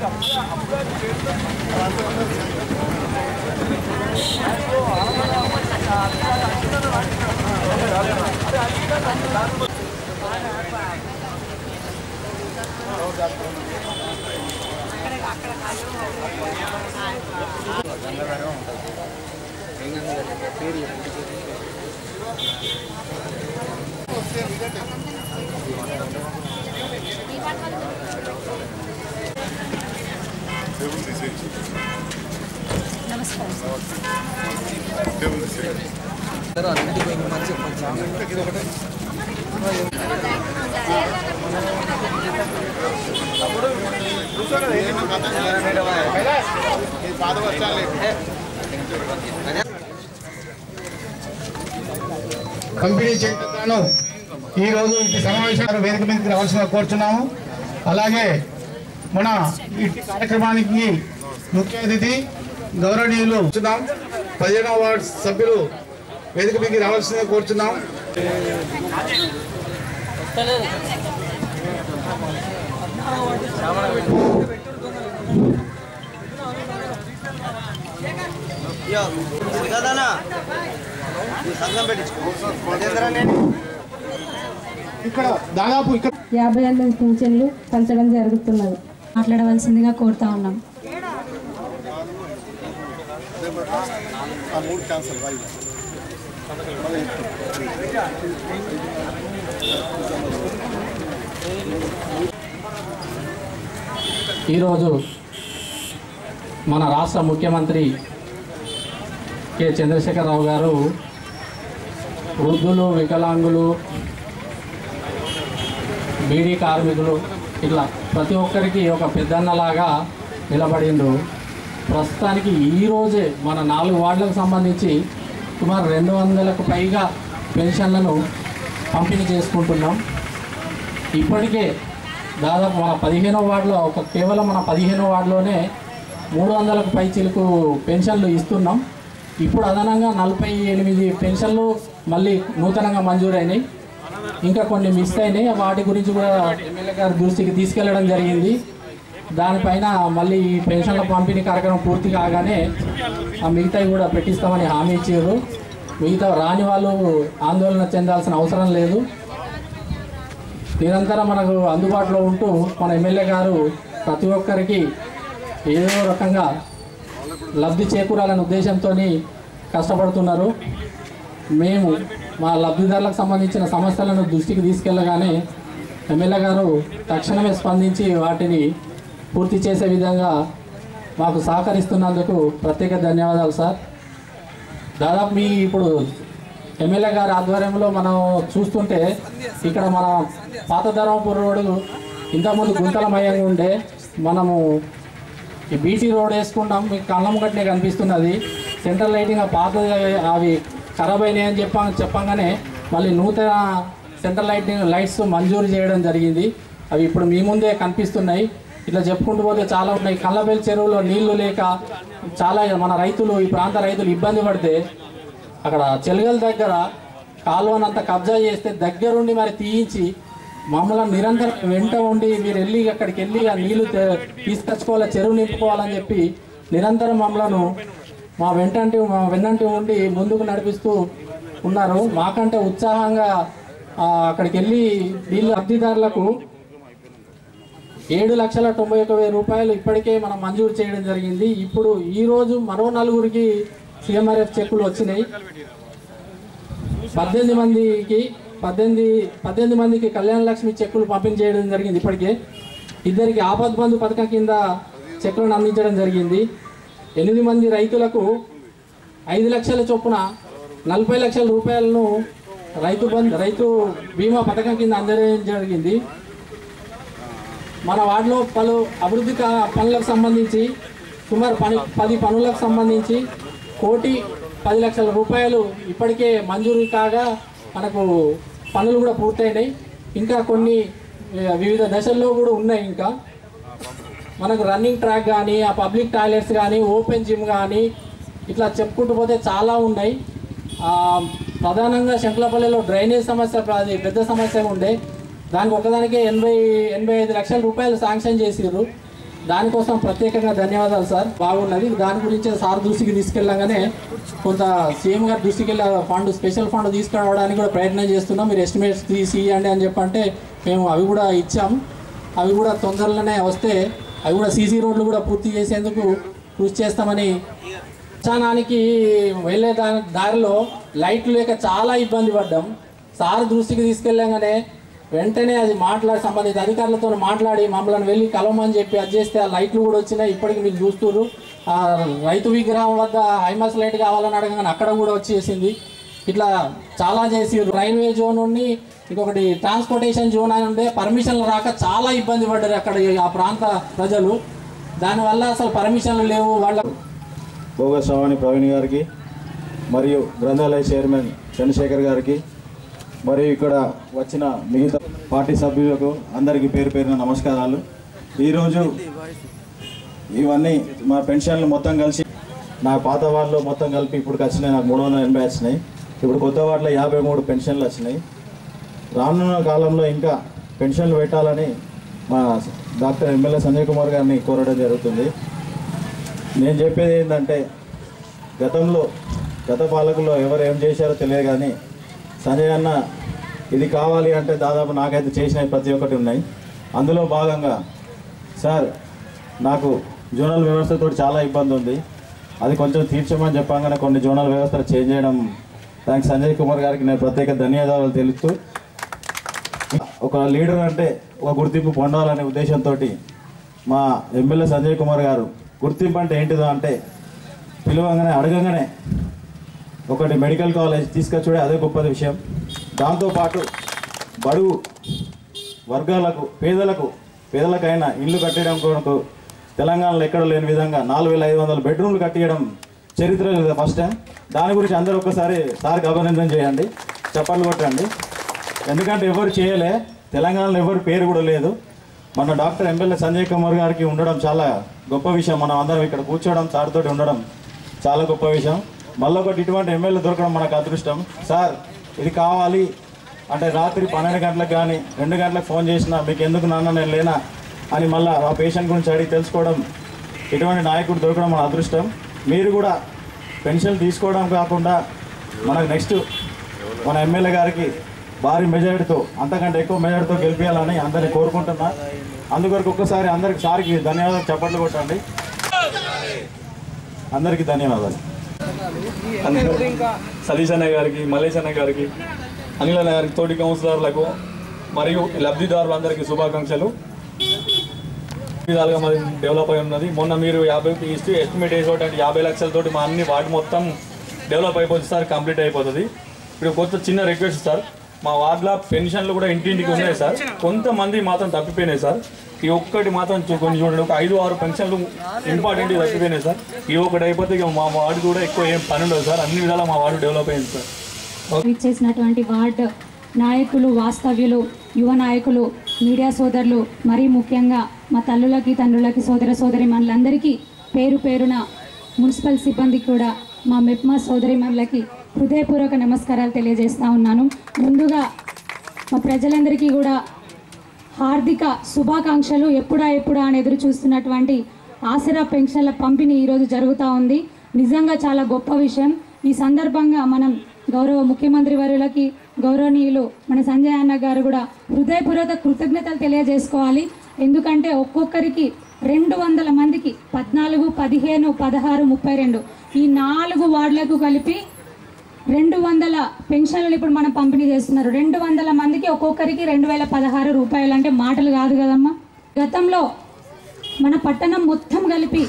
పంపిణీ చేయడంగాను ఈ రోజు ఈ సమావేశాలు వేదిక మీదకి రావాల్సిన కోరుచున్నాము అలాగే మన ఈ కార్యక్రమానికి ముఖ్య అతిథి గౌరవనీయులు చూద్దాం పదిహేనవ వార్డు సభ్యులు వేదిక మీదకి రావాల్సిందిగా కోరుచున్నాం కదనా సంఘం పెట్టించుకో అదేంద్రా నేను ఇక్కడ దాదాపు ఇక్కడ యాభై ఎనిమిది పింఛన్లు పంచడం జరుగుతున్నది మాట్లాడవలసిందిగా కోరుతా ఉన్నాం ఈరోజు మన రాష్ట్ర ముఖ్యమంత్రి కె చంద్రశేఖరరావు గారు వృద్ధులు వికలాంగులు బీడీ కార్మికులు ఇట్లా ప్రతి ఒక్కరికి ఒక పెద్దన్నలాగా నిలబడిండు ప్రస్తుతానికి ఈరోజే మన నాలుగు వార్డులకు సంబంధించి సుమారు రెండు వందలకు పైగా పెన్షన్లను పంపిణీ చేసుకుంటున్నాం ఇప్పటికే దాదాపు మన పదిహేనో వార్డులో ఒక కేవలం మన పదిహేనో వార్డులోనే మూడు వందలకు పై చిలుకు పెన్షన్లు ఇస్తున్నాం ఇప్పుడు అదనంగా నలభై ఎనిమిది పెన్షన్లు మళ్ళీ నూతనంగా మంజూరైనాయి ఇంకా కొన్ని మిస్ అయినాయి వాటి గురించి కూడా ఎమ్మెల్యే గారి దృష్టికి తీసుకెళ్లడం జరిగింది దానిపైన మళ్ళీ ఈ పెన్షన్ల పంపిణీ కార్యక్రమం పూర్తి కాగానే ఆ మిగతావి కూడా పెట్టిస్తామని హామీ ఇచ్చారు మిగతా రాని వాళ్ళు ఆందోళన చెందాల్సిన అవసరం లేదు నిరంతరం మనకు అందుబాటులో ఉంటూ మన ఎమ్మెల్యే గారు ప్రతి ఒక్కరికి ఏదో రకంగా లబ్ధి చేకూరాలనే ఉద్దేశంతో కష్టపడుతున్నారు మేము మా లబ్ధిదారులకు సంబంధించిన సమస్యలను దృష్టికి తీసుకెళ్ళగానే ఎమ్మెల్యే గారు తక్షణమే స్పందించి వాటిని పూర్తి చేసే విధంగా మాకు సహకరిస్తున్నందుకు ప్రత్యేక ధన్యవాదాలు సార్ దాదాపు మీ ఇప్పుడు ఎమ్మెల్యే గారి ఆధ్వర్యంలో మనం చూస్తుంటే ఇక్కడ మన పాత ధర్మపుర రోడ్డు ఇంతకుముందు గుంతలమయంగా ఉండే మనము ఈ బీటీ రోడ్ వేసుకుంటాం మీకు కళ్ళం గట్టినే కనిపిస్తున్నది సెంట్రల్ లైటింగ్ ఆ పాత అవి ఖరాబ్ అయినాయి అని చెప్ప చెప్పంగానే మళ్ళీ నూతన సెంట్రల్ లైటింగ్ లైట్స్ మంజూరు చేయడం జరిగింది అవి ఇప్పుడు మీ ముందే కనిపిస్తున్నాయి ఇట్లా చెప్పుకుంటూ పోతే చాలా ఉన్నాయి కళ్ళబెల్లి చెరువులో నీళ్లు లేక చాలా మన రైతులు ఈ ప్రాంత రైతులు ఇబ్బంది పడితే అక్కడ చెలుగల దగ్గర కాలువనంత కబ్జా చేస్తే దగ్గరుండి మరి తీయించి మమ్మల్ని నిరంతరం వెంట ఉండి మీరు వెళ్ళి అక్కడికి వెళ్ళి ఆ నీళ్లు తె- తీసుకొచ్చుకోవాలి చెరువు నింపుకోవాలని చెప్పి నిరంతరం మమ్మలను మా వెంటంటి మా వెన్నంటి ఉండి ముందుకు నడిపిస్తూ ఉన్నారు మాకంటే ఉత్సాహంగా ఆ, అక్కడికి వెళ్ళి నీళ్ళు లబ్ధిదారులకు ఏడు లక్షల తొంభై ఒక వెయ్యి రూపాయలు ఇప్పటికే మనం మంజూరు చేయడం జరిగింది ఇప్పుడు ఈ రోజు మరో నలుగురికి సిఎంఆర్ఎఫ్ చెక్కులు వచ్చినాయి పద్దెనిమిది మందికి పద్దెనిమిది పద్దెనిమిది మందికి కళ్యాణ లక్ష్మి చెక్కులు పంపిణీ చేయడం జరిగింది ఇప్పటికే ఇద్దరికి ఆపద్ బంధు పథకం కింద చెక్కులను అందించడం జరిగింది ఎనిమిది మంది రైతులకు ఐదు లక్షల చొప్పున నలభై లక్షల రూపాయలను రైతు బంధు రైతు బీమా పథకం కింద అందజేయడం జరిగింది మన వార్డులో పలు అభివృద్ధి కా- పనులకు సంబంధించి సుమారు పని పది పనులకు సంబంధించి కోటి పది లక్షల రూపాయలు ఇప్పటికే మంజూరు కాగా మనకు పనులు కూడా పూర్తయినాయి ఇంకా కొన్ని ఏ, వివిధ దశల్లో కూడా ఉన్నాయి ఇంకా మనకు రన్నింగ్ ట్రాక్ కానీ ఆ పబ్లిక్ టాయిలెట్స్ కానీ ఓపెన్ జిమ్ కానీ ఇట్లా చెప్పుకుంటూ పోతే చాలా ఉన్నాయి ఆ, ప్రధానంగా శంకులపల్లిలో డ్రైనేజ్ సమస్య ప్ర- అది పెద్ద సమస్య ఉండే దానికి ఒకదానికే ఎనభై ఎనభై ఐదు లక్షల రూపాయలు శాంక్షన్ చేసిర్రు దానికోసం ప్రత్యేకంగా ధన్యవాదాలు సార్ బాగున్నది దాని గురించి సార్ దృష్టికి తీసుకెళ్ళగానే కొంత సీఎం గారి దృష్టికి వెళ్ళి ఆ ఫండ్ స్పెషల్ ఫండ్ తీసుకురావడానికి కూడా ప్రయత్నం చేస్తున్నాం మీరు ఎస్టిమేట్స్ తీసి ఇవ్వండి అని చెప్పంటే మేము అవి కూడా ఇచ్చాం అవి కూడా తొందరలోనే వస్తే అవి కూడా సీసీ రోడ్లు కూడా పూర్తి చేసేందుకు కృషి చేస్తామని శ్మశానానికి వెళ్ళే దా దారిలో లైట్లు లేక చాలా ఇబ్బంది పడ్డాం సార్ దృష్టికి తీసుకెళ్ళగానే వెంటనే అది మాట్లాడి సంబంధిత అధికారులతో మాట్లాడి మమ్మల్ని వెళ్ళి కలవమని చెప్పి అది చేస్తే ఆ లైట్లు కూడా వచ్చినాయి ఇప్పటికి మీరు చూస్తున్నారు ఆ రైతు విగ్రహం వద్ద హైమాస్ లైట్ కావాలని అడగగానే అక్కడ కూడా వచ్చేసింది ఇట్లా చాలా చేసి రైల్వే జోన్ నుండి ఇంకొకటి ట్రాన్స్పోర్టేషన్ జోన్ అని ఉండే పర్మిషన్లు రాక చాలా ఇబ్బంది పడ్డారు అక్కడ ఈ- ఆ ప్రాంత ప్రజలు దానివల్ల అసలు పర్మిషన్లు లేవు వాళ్ళ భోగ శ్రావణి ప్రవీణ్ గారికి మరియు గ్రంథాలయ చైర్మన్ చంద్రశేఖర్ గారికి మరియు ఇక్కడ వచ్చిన మిగతా పార్టీ సభ్యులకు అందరికీ పేరు పేరున నమస్కారాలు ఈరోజు ఇవన్నీ మా పెన్షన్లు మొత్తం కలిసి నా పాత వాళ్ళు మొత్తం కలిపి ఇప్పుడు వచ్చినాయి నాకు మూడు వందల ఎనభై వచ్చినాయి ఇప్పుడు కొత్త వాటిలో యాభై మూడు పెన్షన్లు వచ్చినాయి రానున్న కాలంలో ఇంకా పెన్షన్లు పెట్టాలని మా డాక్టర్ ఎమ్మెల్యే సంజయ్ కుమార్ గారిని కోరడం జరుగుతుంది నేను చెప్పేది ఏంటంటే గతంలో గత పాలకుల్లో ఎవరు ఏం చేశారో తెలియదు కానీ సంజయ్ అన్న ఇది కావాలి అంటే దాదాపు నాకైతే చేసినవి ప్రతి ఒక్కటి ఉన్నాయి అందులో భాగంగా సార్ నాకు జోనల్ వ్యవస్థతో చాలా ఇబ్బంది ఉంది అది కొంచెం తీర్చమని చెప్పగానే కొన్ని జోనల్ వ్యవస్థలు చేంజ్ చేయడం దానికి సంజయ్ కుమార్ గారికి నేను ప్రత్యేక ధన్యవాదాలు తెలుపుతూ ఒక లీడర్ అంటే ఒక గుర్తింపు పొందాలనే ఉద్దేశంతో మా ఎమ్మెల్యే సంజయ్ కుమార్ గారు గుర్తింపు అంటే ఏంటిదో అంటే పిలవగానే అడగగానే ఒకటి మెడికల్ కాలేజ్ తీసుకొచ్చుడే అదే గొప్పది విషయం దాంతోపాటు బడుగు వర్గాలకు పేదలకు పేదలకైనా ఇల్లు కట్టడం కొరకు తెలంగాణలో ఎక్కడ లేని విధంగా నాలుగు వేల ఐదు వందల బెడ్రూమ్లు కట్టియడం చరిత్ర లేదు ఫస్ట్ టైం దాని గురించి అందరూ ఒక్కసారి సార్కి అభినందన చేయండి చప్పట్లు కొట్టండి ఎందుకంటే ఎవరు చేయలే తెలంగాణలో ఎవరి పేరు కూడా లేదు మన డాక్టర్ ఎమ్మెల్యే సంజయ్ కుమార్ గారికి ఉండడం చాలా గొప్ప విషయం మనం అందరం ఇక్కడ కూర్చోవడం సార్ తోటి ఉండడం చాలా గొప్ప విషయం మళ్ళీ ఒకటి ఇటువంటి ఎమ్మెల్యే దొరకడం మనకు అదృష్టం సార్ ఇది కావాలి అంటే రాత్రి పన్నెండు గంటలకు కానీ రెండు గంటలకు ఫోన్ చేసినా మీకు ఎందుకు నాన్న నేను లేనా అని మళ్ళీ ఆ పేషెంట్ గురించి అడిగి తెలుసుకోవడం ఇటువంటి నాయకుడు దొరకడం మన అదృష్టం మీరు కూడా పెన్షన్ తీసుకోవడం కాకుండా మనకు నెక్స్ట్ మన ఎమ్మెల్యే గారికి భారీ మెజారిటీతో అంతకంటే ఎక్కువ మెజారిటీతో గెలిపించాలని అందరిని కోరుకుంటున్నా అందుకొరకు ఒక్కసారి అందరికి సారికి ధన్యవాదాలు చప్పట్లు కొట్టండి అందరికీ ధన్యవాదాలు సతీష్ అన్న గారికి మల్లేష్ అన్న గారికి అనిల్ అన్న గారికి తోటి కౌన్సిలర్లకు మరియు లబ్ధిదారులందరికీ శుభాకాంక్షలు విధాలుగా మరి డెవలప్ అయి ఉన్నది మొన్న మీరు యాభై ఇస్తే ఎస్టిమేట్ వేసేటంటే యాభై లక్షలతోటి మా అన్ని వాటి మొత్తం డెవలప్ అయిపోతుంది సార్ కంప్లీట్ అయిపోతుంది ఇప్పుడు కొత్త చిన్న రిక్వెస్ట్ సార్ మా వార్డులో పెన్షన్లు కూడా ఇంటింటికి ఉన్నాయి సార్ కొంతమంది మాత్రం తప్పిపోయినాయి సార్ ఈ ఒక్కటి మాత్రం చూ- కొన్ని చూడండి ఒక ఐదు ఆరు పెన్షన్లు ఇంపార్టెంట్ తప్పిపోయినాయి సార్ ఈ ఒక్కటి అయిపోతే ఇక మా వార్డు కూడా ఎక్కువ ఏం పని ఉండదు సార్ అన్ని విధాలా మా వార్డు డెవలప్ అయింది సార్ ఇచ్చేసినటువంటి వార్డ్ నాయకులు వాస్తవ్యులు యువ నాయకులు మీడియా సోదరులు మరీ ముఖ్యంగా మా తల్లులకి తండ్రులకి సోదర సోదరి మనలందరికీ పేరు పేరున మున్సిపల్ సిబ్బందికి కూడా మా మెప్మా సోదరి మనలకి హృదయపూర్వక నమస్కారాలు తెలియజేస్తా ఉన్నాను ముందుగా మా ప్రజలందరికీ కూడా హార్దిక శుభాకాంక్షలు ఎప్పుడా ఎప్పుడా అని ఎదురు చూస్తున్నటువంటి ఆసరా పెన్షన్ల పంపిణీ ఈరోజు జరుగుతూ ఉంది నిజంగా చాలా గొప్ప విషయం ఈ సందర్భంగా మనం గౌరవ ముఖ్యమంత్రి వర్యులకి గౌరవనీయులు మన సంజయ్ అన్న గారు కూడా హృదయపూర్వక కృతజ్ఞతలు తెలియజేసుకోవాలి ఎందుకంటే ఒక్కొక్కరికి రెండు వందల మందికి పద్నాలుగు పదిహేను పదహారు ముప్పై రెండు ఈ నాలుగు వార్డులకు కలిపి రెండు వందల పెన్షన్లు ఇప్పుడు మనం పంపిణీ చేస్తున్నారు రెండు వందల మందికి ఒక్కొక్కరికి రెండు వేల పదహారు రూపాయలు అంటే మాటలు కాదు కదమ్మా గతంలో మన పట్టణం మొత్తం కలిపి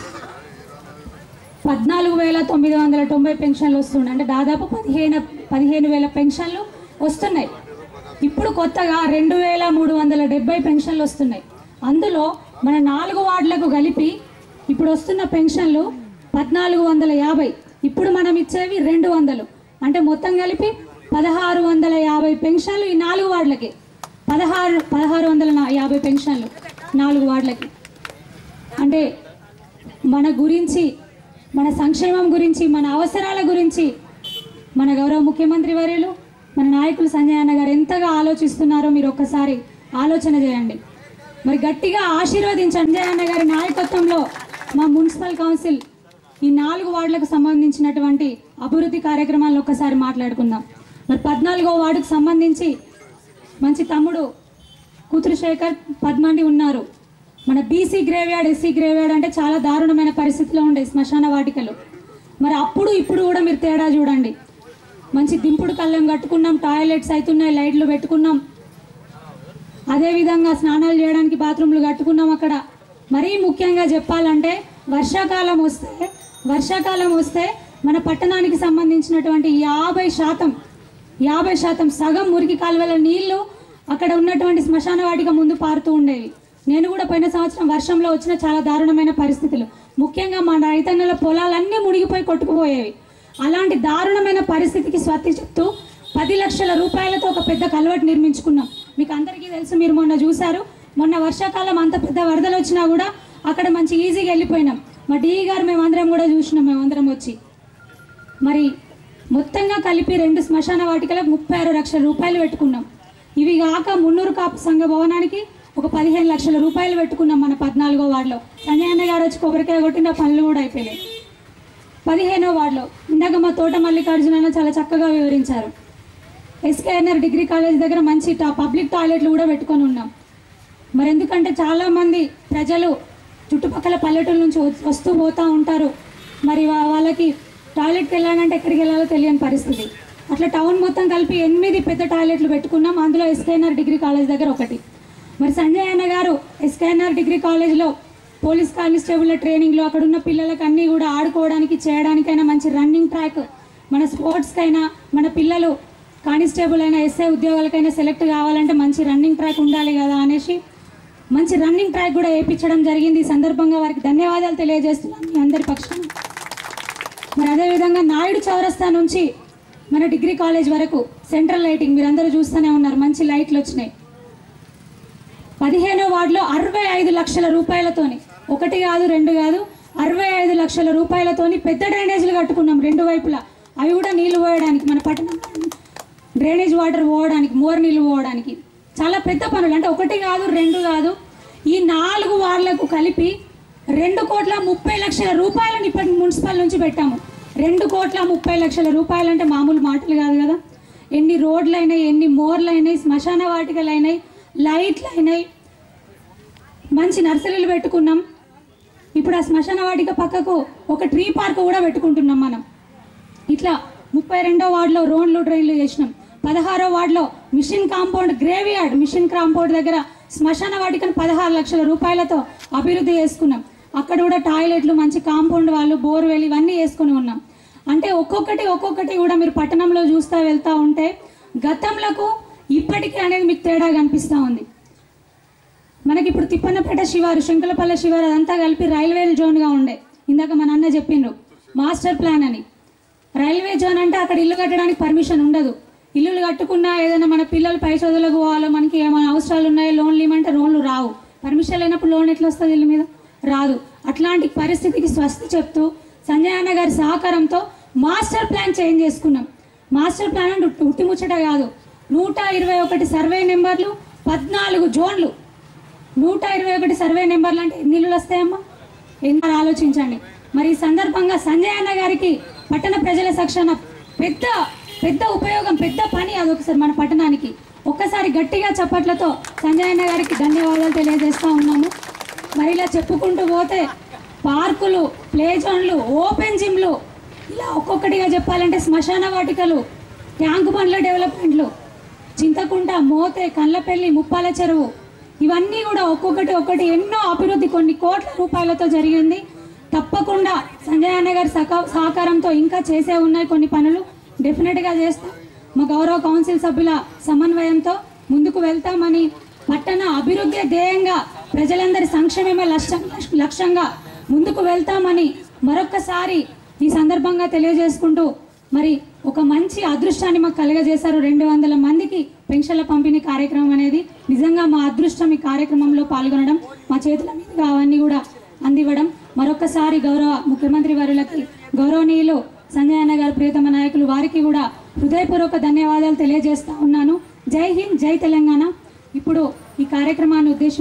పద్నాలుగు వేల తొమ్మిది వందల తొంభై పెన్షన్లు వస్తున్నాయి అంటే దాదాపు పదిహేను పదిహేను వేల పెన్షన్లు వస్తున్నాయి ఇప్పుడు కొత్తగా రెండు వేల మూడు వందల డెబ్బై పెన్షన్లు వస్తున్నాయి అందులో మన నాలుగు వార్డులకు కలిపి ఇప్పుడు వస్తున్న పెన్షన్లు పద్నాలుగు వందల యాభై ఇప్పుడు మనం ఇచ్చేవి రెండు వందలు అంటే మొత్తం కలిపి పదహారు వందల యాభై పెన్షన్లు ఈ నాలుగు వార్డులకి పదహారు పదహారు వందల నా- యాభై పెన్షన్లు నాలుగు వార్డులకి అంటే మన గురించి మన సంక్షేమం గురించి మన అవసరాల గురించి మన గౌరవ ముఖ్యమంత్రి వర్యులు మన నాయకులు సంజయ్ అన్న గారు ఎంతగా ఆలోచిస్తున్నారో మీరు ఒక్కసారి ఆలోచన చేయండి మరి గట్టిగా ఆశీర్వదించండి సంజయ్ అన్న గారి నాయకత్వంలో మా మున్సిపల్ కౌన్సిల్ ఈ నాలుగు వార్డులకు సంబంధించినటువంటి అభివృద్ధి కార్యక్రమాలను ఒక్కసారి మాట్లాడుకుందాం మరి పద్నాలుగో వార్డుకు సంబంధించి మంచి తమ్ముడు కూతురు శేఖర్ పద్మండి ఉన్నారు మన బీసీ గ్రేవ్యార్డ్ ఎస్సీ గ్రేవ్యార్డ్ అంటే చాలా దారుణమైన పరిస్థితిలో ఉండే శ్మశాన వాటికలు మరి అప్పుడు ఇప్పుడు కూడా మీరు తేడా చూడండి మంచి దింపుడు కళ్ళం కట్టుకున్నాం టాయిలెట్స్ అవుతున్నాయి లైట్లు పెట్టుకున్నాం అదేవిధంగా స్నానాలు చేయడానికి బాత్రూమ్లు కట్టుకున్నాం అక్కడ మరీ ముఖ్యంగా చెప్పాలంటే వర్షాకాలం వస్తే వర్షాకాలం వస్తే మన పట్టణానికి సంబంధించినటువంటి యాభై శాతం యాభై శాతం సగం మురికి కాలువల నీళ్లు అక్కడ ఉన్నటువంటి శ్మశాన వాటిక ముందు పారుతూ ఉండేవి నేను కూడా పోయిన సంవత్సరం వర్షంలో వచ్చిన చాలా దారుణమైన పరిస్థితులు ముఖ్యంగా మా రైతన్నుల పొలాలన్నీ మునిగిపోయి కొట్టుకుపోయేవి అలాంటి దారుణమైన పరిస్థితికి స్వస్తి చెప్తూ పది లక్షల రూపాయలతో ఒక పెద్ద కలవట్ నిర్మించుకున్నాం మీకు అందరికీ తెలుసు మీరు మొన్న చూశారు మొన్న వర్షాకాలం అంత పెద్ద వరదలు వచ్చినా కూడా అక్కడ మంచి ఈజీగా వెళ్ళిపోయినాం మా డిఈ గారు మేమందరం కూడా చూసినాం మేమందరం వచ్చి మరి మొత్తంగా కలిపి రెండు శ్మశాన వాటికలకు ముప్పై ఆరు లక్షల రూపాయలు పెట్టుకున్నాం ఇవి కాక మున్నూరు కాపు సంఘ భవనానికి ఒక పదిహేను లక్షల రూపాయలు పెట్టుకున్నాం మన పద్నాలుగో వార్డులో సంజయ్ అన్న గారు వచ్చి కొబ్బరికాయ కొట్టిన పనులు కూడా అయిపోయినాయి పదిహేనో వార్డులో ఇందాక మా తోట మల్లికార్జున అన్న చాలా చక్కగా వివరించారు ఎస్కేఎన్ఆర్ డిగ్రీ కాలేజ్ దగ్గర మంచి టా పబ్లిక్ టాయిలెట్లు కూడా పెట్టుకొని ఉన్నాం మరి ఎందుకంటే చాలామంది ప్రజలు చుట్టుపక్కల పల్లెటూరు నుంచి వస్- వస్తూ పోతూ ఉంటారు మరి వా- వాళ్ళకి టాయిలెట్కి వెళ్ళాలంటే ఎక్కడికి వెళ్ళాలో తెలియని పరిస్థితి అట్లా టౌన్ మొత్తం కలిపి ఎనిమిది పెద్ద టాయిలెట్లు పెట్టుకున్నాం అందులో ఎస్కేఎన్ఆర్ డిగ్రీ కాలేజ్ దగ్గర ఒకటి మరి సంజయ్ అన్న గారు ఎస్కేఎన్ఆర్ డిగ్రీ కాలేజ్లో పోలీస్ కానిస్టేబుల్ ట్రైనింగ్లో అక్కడ ఉన్న పిల్లలకు అన్నీ కూడా ఆడుకోవడానికి చేయడానికైనా మంచి రన్నింగ్ ట్రాక్ మన స్పోర్ట్స్కైనా మన పిల్లలు కానిస్టేబుల్ అయినా ఎస్ఐ ఉద్యోగాలకైనా సెలెక్ట్ కావాలంటే మంచి రన్నింగ్ ట్రాక్ ఉండాలి కదా అనేసి మంచి రన్నింగ్ ట్రాక్ కూడా వేయించడం జరిగింది ఈ సందర్భంగా వారికి ధన్యవాదాలు తెలియజేస్తున్నాను మీ అందరి పక్షాన మరి అదేవిధంగా నాయుడు చౌరస్తా నుంచి మన డిగ్రీ కాలేజ్ వరకు సెంట్రల్ లైటింగ్ మీరు అందరూ చూస్తూనే ఉన్నారు మంచి లైట్లు వచ్చినాయి పదిహేనో వార్డులో అరవై ఐదు లక్షల రూపాయలతోని ఒకటి కాదు రెండు కాదు అరవై ఐదు లక్షల రూపాయలతోని పెద్ద డ్రైనేజీలు కట్టుకున్నాం రెండు వైపులా అవి కూడా నీళ్లు పోయడానికి మన పట్టణం డ్రైనేజ్ వాటర్ పోవడానికి మోర్ నీళ్లు పోవడానికి చాలా పెద్ద పనులు అంటే ఒకటి కాదు రెండు కాదు ఈ నాలుగు వార్డులకు కలిపి రెండు కోట్ల ముప్పై లక్షల రూపాయలను ఇప్పటి మున్సిపల్ నుంచి పెట్టాము రెండు కోట్ల ముప్పై లక్షల రూపాయలు అంటే మామూలు మాటలు కాదు కదా ఎన్ని రోడ్లు అయినాయి ఎన్ని మోర్లు అయినాయి శ్మశాన వాటికలు అయినాయి లైట్లు అయినాయి మంచి నర్సరీలు పెట్టుకున్నాం ఇప్పుడు ఆ శ్మశాన వాటిక పక్కకు ఒక ట్రీ పార్క్ కూడా పెట్టుకుంటున్నాం మనం ఇట్లా ముప్పై రెండో వార్డులో రోడ్లు డ్రైన్లు చేసినాం పదహారో వార్డులో mission compound graveyard mission compound దగ్గర శ్మశాన వాటికను పదహారు లక్షల రూపాయలతో అభివృద్ధి చేసుకున్నాం అక్కడ కూడా టాయిలెట్లు మంచి కాంపౌండ్ వాళ్ళు బోర్వెల్ ఇవన్నీ వేసుకుని ఉన్నాం అంటే ఒక్కొక్కటి ఒక్కొక్కటి కూడా మీరు పట్టణంలో చూస్తూ వెళ్తూ ఉంటే గతంలకు ఇప్పటికీ అనేది మీకు తేడా కనిపిస్తూ ఉంది మనకి ఇప్పుడు తిప్పన్నపేట శివారు శంకులపల్లె శివారు అదంతా కలిపి రైల్వే జోన్గా ఉండే ఇందాక మన అన్న చెప్పిండ్రు మాస్టర్ ప్లాన్ అని రైల్వే జోన్ అంటే అక్కడ ఇల్లు కట్టడానికి పర్మిషన్ ఉండదు ఇల్లులు కట్టుకున్నా ఏదైనా మన పిల్లలు పై చదువులకు పోవాలో మనకి ఏమైనా అవసరాలు ఉన్నాయో లోన్లు ఇవ్వమంటే లోన్లు రావు పర్మిషన్ లేనప్పుడు లోన్ ఎట్లా వస్తుంది ఇల్లు మీద రాదు అట్లాంటి పరిస్థితికి స్వస్తి చెప్తూ సంజయ్ అన్న గారి సహకారంతో మాస్టర్ ప్లాన్ చేంజ్ చేసుకున్నాం మాస్టర్ ప్లాన్ అంటే ఉట్టి- ఉట్టి ముచ్చట కాదు నూట ఇరవై ఒకటి సర్వే నెంబర్లు పద్నాలుగు జోన్లు నూట ఇరవై ఒకటి సర్వే నెంబర్లు అంటే ఎన్ని ఇల్లులు వస్తాయమ్మా ఎన్నో ఆలోచించండి మరి ఈ సందర్భంగా సంజయ్ అన్న గారికి పట్టణ ప్రజల సక్షాన పెద్ద పెద్ద ఉపయోగం పెద్ద పని అది ఒకసారి మన పట్టణానికి ఒక్కసారి గట్టిగా చప్పట్లతో సంజయ్ అన్న గారికి ధన్యవాదాలు తెలియజేస్తా ఉన్నాము మరి ఇలా చెప్పుకుంటూ పోతే పార్కులు ప్లే జోన్లు ఓపెన్ జిమ్లు ఇలా ఒక్కొక్కటిగా చెప్పాలంటే శ్మశాన వాటికలు ట్యాంక్ బండ్ల డెవలప్మెంట్లు చింతకుంట మోతే కండ్లపల్లి ముప్పాల చెరువు ఇవన్నీ కూడా ఒక్కొక్కటి ఒక్కటి ఎన్నో అభివృద్ధి కొన్ని కోట్ల రూపాయలతో జరిగింది తప్పకుండా సంజయ్ అన్న గారి సహక- సహకారంతో ఇంకా చేసే ఉన్నాయి కొన్ని పనులు డెఫినెట్గా చేస్తాం మా గౌరవ కౌన్సిల్ సభ్యుల సమన్వయంతో ముందుకు వెళ్తామని పట్టణ అభివృద్ధి ధ్యేయంగా ప్రజలందరి సంక్షేమమే లక్ష్యం లక్ష్యంగా ముందుకు వెళ్తామని మరొక్కసారి ఈ సందర్భంగా తెలియజేసుకుంటూ మరి ఒక మంచి అదృష్టాన్ని మాకు కలగజేశారు రెండు వందల మందికి పెన్షన్ల పంపిణీ కార్యక్రమం అనేది నిజంగా మా అదృష్టం ఈ కార్యక్రమంలో పాల్గొనడం మా చేతుల మీదుగా అవన్నీ కూడా అందివ్వడం మరొకసారి గౌరవ ముఖ్యమంత్రి వారులకి గౌరవనీయులు సంజయ్ అన్న గారు ప్రియతమ నాయకులు వారికి కూడా హృదయపూర్వక ధన్యవాదాలు తెలియజేస్తా ఉన్నాను జై హింద్ జై తెలంగాణ ఇప్పుడు ఈ కార్యక్రమాన్ని ఉద్దేశించి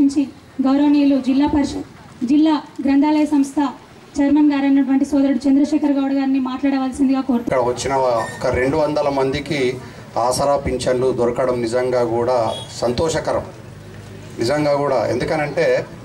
గౌరవనీయులు జిల్లా పరిషత్ జిల్లా గ్రంథాలయ సంస్థ చైర్మన్ గారు అయినటువంటి సోదరుడు చంద్రశేఖర్ గౌడ్ గారిని మాట్లాడవలసిందిగా కోరుతున్నాను ఇక్కడ వచ్చిన ఒక రెండు వందల మందికి ఆసరా పింఛన్లు దొరకడం నిజంగా కూడా సంతోషకరం నిజంగా కూడా ఎందుకనంటే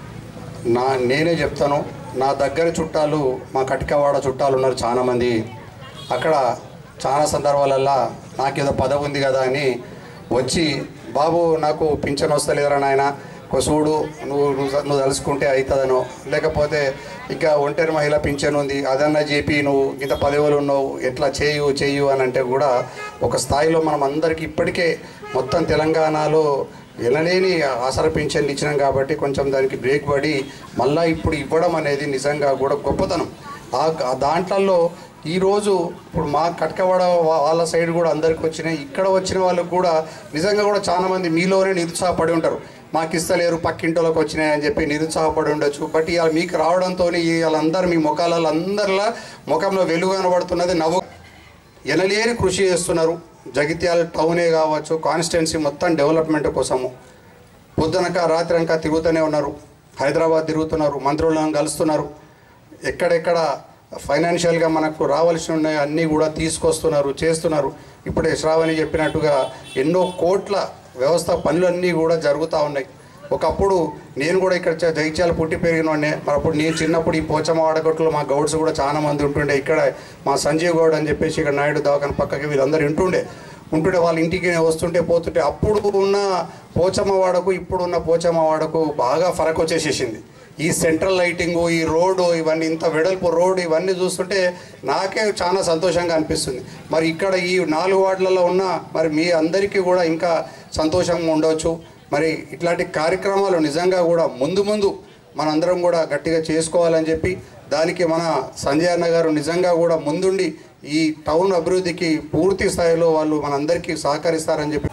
నా నేనే చెప్తాను నా దగ్గర చుట్టాలు మా కటికవాడ చుట్టాలు ఉన్నారు చాలామంది అక్కడ చాలా సందర్భాలల్లో నాకేదో పదవి ఉంది కదా అని వచ్చి బాబు నాకు పింఛన్ వస్తలేదురా నాయన కొసుడు నువ్వు నువ్వు నువ్వు తలుసుకుంటే అవుతుందనో లేకపోతే ఇంకా ఒంటరి మహిళ పింఛన్ ఉంది అదన్నా చెప్పి నువ్వు ఇంత పదవులు ఉన్నావు ఎట్లా చేయు చేయు అని అంటే కూడా ఒక స్థాయిలో మనం అందరికీ ఇప్పటికే మొత్తం తెలంగాణలో ఎనలేని ఆసర పింఛన్లు ఇచ్చినాం కాబట్టి కొంచెం దానికి బ్రేక్ పడి మళ్ళీ ఇప్పుడు ఇవ్వడం అనేది నిజంగా కూడా గొప్పతనం ఆ ఆ దాంట్లలో ఈరోజు ఇప్పుడు మా కట్కవాడ వా- వాళ్ళ సైడ్ కూడా అందరికి వచ్చినాయి ఇక్కడ వచ్చిన వాళ్ళకు కూడా నిజంగా కూడా చాలా మంది మీలోనే నిరుత్సాహపడి ఉంటారు మాకు ఇస్తలేరు పక్కింటోళ్ళకి వచ్చినాయి అని చెప్పి నిరుత్సాహపడి ఉండొచ్చు బట్ ఇవాళ మీకు రావడంతో వాళ్ళందరూ మీ ముఖాలలో అందరిలా ముఖంలో వెలుగు కనబడుతున్నది నవ్వు ఎనలేని కృషి చేస్తున్నారు జగిత్యాల టౌనే కావచ్చు కాన్స్టిట్యున్సీ మొత్తం డెవలప్మెంట్ కోసము పొద్దునక రాత్రి అంకా తిరుగుతూనే ఉన్నారు హైదరాబాద్ తిరుగుతున్నారు మంత్రులను కలుస్తున్నారు ఎక్కడెక్కడ ఫైనాన్షియల్గా మనకు రావాల్సి ఉన్నాయి అన్నీ కూడా తీసుకొస్తున్నారు చేస్తున్నారు ఇప్పుడే శ్రావణి చెప్పినట్టుగా ఎన్నో కోట్ల వ్యవస్థ పనులన్నీ కూడా జరుగుతూ ఉన్నాయి ఒకప్పుడు నేను కూడా ఇక్కడ చ- జగిత్యాల పుట్టి పెరిగిన వాడినే మరి అప్పుడు నేను చిన్నప్పుడు ఈ పోచమ్మ వాడగొట్టులో మా గౌడ్స్ కూడా చాలా మంది ఉంటుండే ఇక్కడ మా సంజయ్ గౌడ్ అని చెప్పేసి ఇక్కడ నాయుడు దవాఖాన పక్కకి వీళ్ళందరూ ఉంటుండే ఉంటుండే వాళ్ళ ఇంటికి వస్తుంటే పోతుంటే అప్పుడు ఉన్న పోచమ్మ వాడకు ఇప్పుడున్న పోచమ్మ వాడకు బాగా ఫరక్ వచ్చేసేసింది ఈ సెంట్రల్ లైటింగు ఈ రోడ్డు ఇవన్నీ ఇంత వెడల్పు రోడ్డు ఇవన్నీ చూస్తుంటే నాకే చాలా సంతోషంగా అనిపిస్తుంది మరి ఇక్కడ ఈ నాలుగు వార్డులలో ఉన్న మరి మీ అందరికీ కూడా ఇంకా సంతోషంగా ఉండవచ్చు మరి ఇట్లాంటి కార్యక్రమాలు నిజంగా కూడా ముందు ముందు మనందరం కూడా గట్టిగా చేసుకోవాలని చెప్పి దానికి మన సంజయ్ అన్న గారు నిజంగా కూడా ముందుండి ఈ టౌన్ అభివృద్ధికి పూర్తి స్థాయిలో వాళ్ళు మనందరికీ సహకరిస్తారని చెప్పి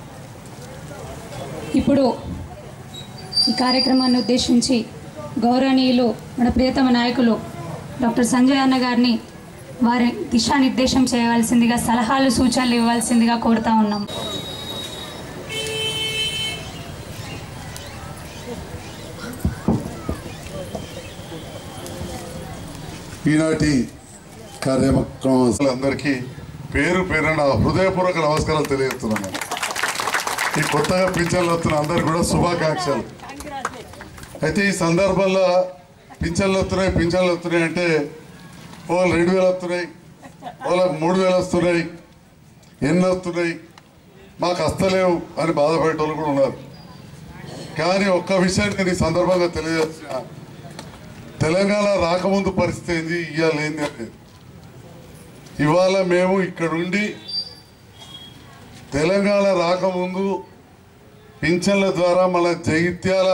ఇప్పుడు ఈ కార్యక్రమాన్ని ఉద్దేశించి గౌరవనీయులు మన ప్రియతమ నాయకులు డాక్టర్ సంజయ్ అన్న గారిని వారి దిశానిర్దేశం చేయవలసిందిగా సలహాలు సూచనలు ఇవ్వాల్సిందిగా కోరుతా ఉన్నాం ఈనాటి కార్యక్రమం అందరికీ పేరు పేరున హృదయపూర్వక నమస్కారాలు తెలియజేస్తున్నాను నేను. ఈ కొత్తగా పింఛన్లు వస్తున్న అందరికి కూడా శుభాకాంక్షలు అయితే ఈ సందర్భంలో పింఛన్లు వస్తున్నాయి పింఛన్లు వస్తున్నాయి అంటే వాళ్ళు రెండు వేలు వస్తున్నాయి వాళ్ళకి మూడు వేలు వస్తున్నాయి ఎన్ని వస్తున్నాయి మాకు వస్తలేవు అని బాధపడేటోళ్ళు కూడా ఉన్నారు కానీ ఒక్క విషయాన్ని నేను ఈ సందర్భంగా తెలియజేస్తున్నా తెలంగాణ రాకముందు పరిస్థితి ఏంది ఇవాళ ఏంది అనేది ఇవాళ మేము ఇక్కడుండి తెలంగాణ రాకముందు పింఛన్ల ద్వారా మన జగిత్యాల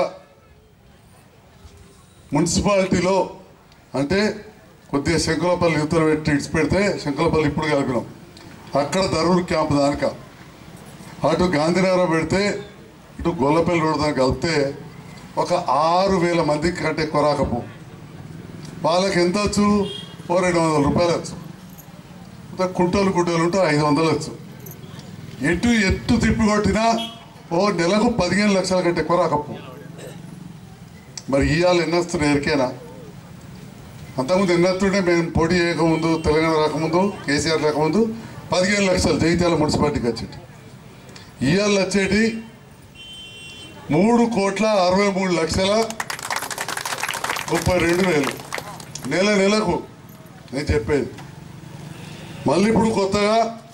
మున్సిపాలిటీలో అంటే కొద్దిగా శంకులపల్లి యుద్ధం పెట్టి ఇడిచి పెడితే శంకులపల్లి ఇప్పుడు కలిపినాం అక్కడ దరూర్ క్యాంప్ దానిక అటు గాంధీనగరం పెడితే ఇటు గొల్లపల్లి రోడ్ దానికి కలిపితే ఒక ఆరు వేల మందికి కంటే ఎక్కువ రాకపో వాళ్ళకి ఎంత వచ్చు ఓ రెండు వందల రూపాయలు వచ్చు ఇంకా కుంటలు కుంటలు ఉంటే ఐదు వందలు వచ్చు ఎటు ఎటు తిప్పి కొట్టినా ఓ నెలకు పదిహేను లక్షల కంటే ఎక్కువ రాకపో మరి ఇవాళ ఎన్ని వస్తున్నాయి ఎరికేనా అంతకుముందు ఎన్ని వస్తుంటే మేము పోటీ చేయకముందు తెలంగాణ రాకముందు కేసీఆర్ రాకముందు పదిహేను లక్షలు జగిత్యాల మున్సిపాలిటీకి వచ్చేటి ఇవాళ వచ్చేటి మూడు కోట్ల అరవై మూడు లక్షల ముప్పై రెండు వేలు నెల నెలకు నేను చెప్పేది మళ్ళీ ఇప్పుడు కొత్తగా